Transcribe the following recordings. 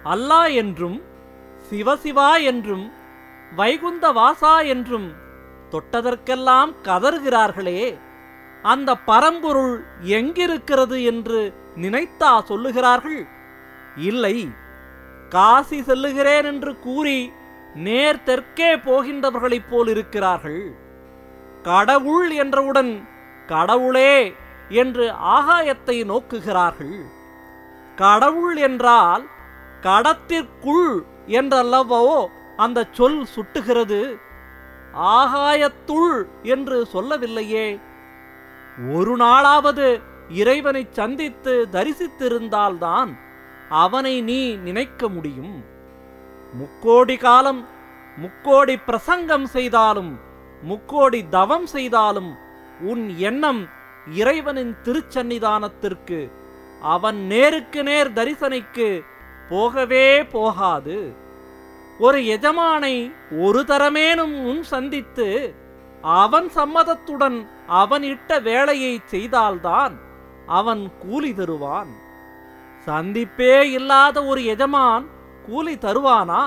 அல்லா என்றும் சிவசிவா என்றும் வைகுந்த வாசா என்றும் தொட்டதற்கெல்லாம் கதறுகிறார்களே அந்த பரம்பொருள் எங்கிருக்கிறது என்று நினைத்தா சொல்லுகிறார்கள் இல்லை காசி செல்லுகிறேன் என்று கூறி நேர் தெற்கே போகின்றவர்களைப் போல் இருக்கிறார்கள் கடவுள் என்றவுடன் கடவுளே என்று ஆகாயத்தை நோக்குகிறார்கள் கடவுள் என்றால் கடத்திற்குள் என்றல்லவோ அந்த சொல் சுட்டுகிறது ஆகாயத்துள் என்று சொல்லவில்லையே ஒரு நாளாவது இறைவனை சந்தித்து தரிசித்திருந்தால்தான் அவனை நீ நினைக்க முடியும் முக்கோடி காலம் முக்கோடி பிரசங்கம் செய்தாலும் முக்கோடி தவம் செய்தாலும் உன் எண்ணம் இறைவனின் திருச்சன்னிதானத்திற்கு அவன் நேருக்கு நேர் தரிசனைக்கு போகவே போகாது ஒரு எஜமானை ஒரு தரமேனும் முன் சந்தித்து அவன் சம்மதத்துடன் அவன் இட்ட வேலையை செய்தால்தான் அவன் கூலி தருவான் சந்திப்பே இல்லாத ஒரு எஜமான் கூலி தருவானா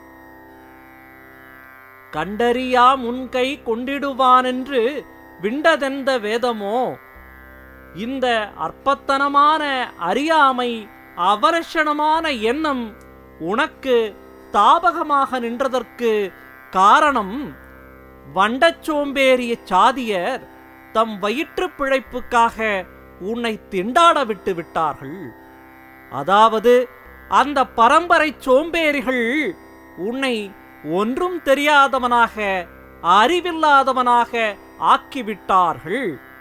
கண்டறியா முன்கை கொண்டிடுவானென்று விண்டதெந்த வேதமோ இந்த அற்பத்தனமான அறியாமை அவரஷணமான எண்ணம் உனக்கு தாபகமாக நின்றதற்கு காரணம் வண்டச்சோம்பேறிய சாதியர் தம் வயிற்றுப் பிழைப்புக்காக உன்னை திண்டாட விட்டு விட்டார்கள் அதாவது அந்த பரம்பரை சோம்பேறிகள் உன்னை ஒன்றும் தெரியாதவனாக அறிவில்லாதவனாக ஆக்கிவிட்டார்கள்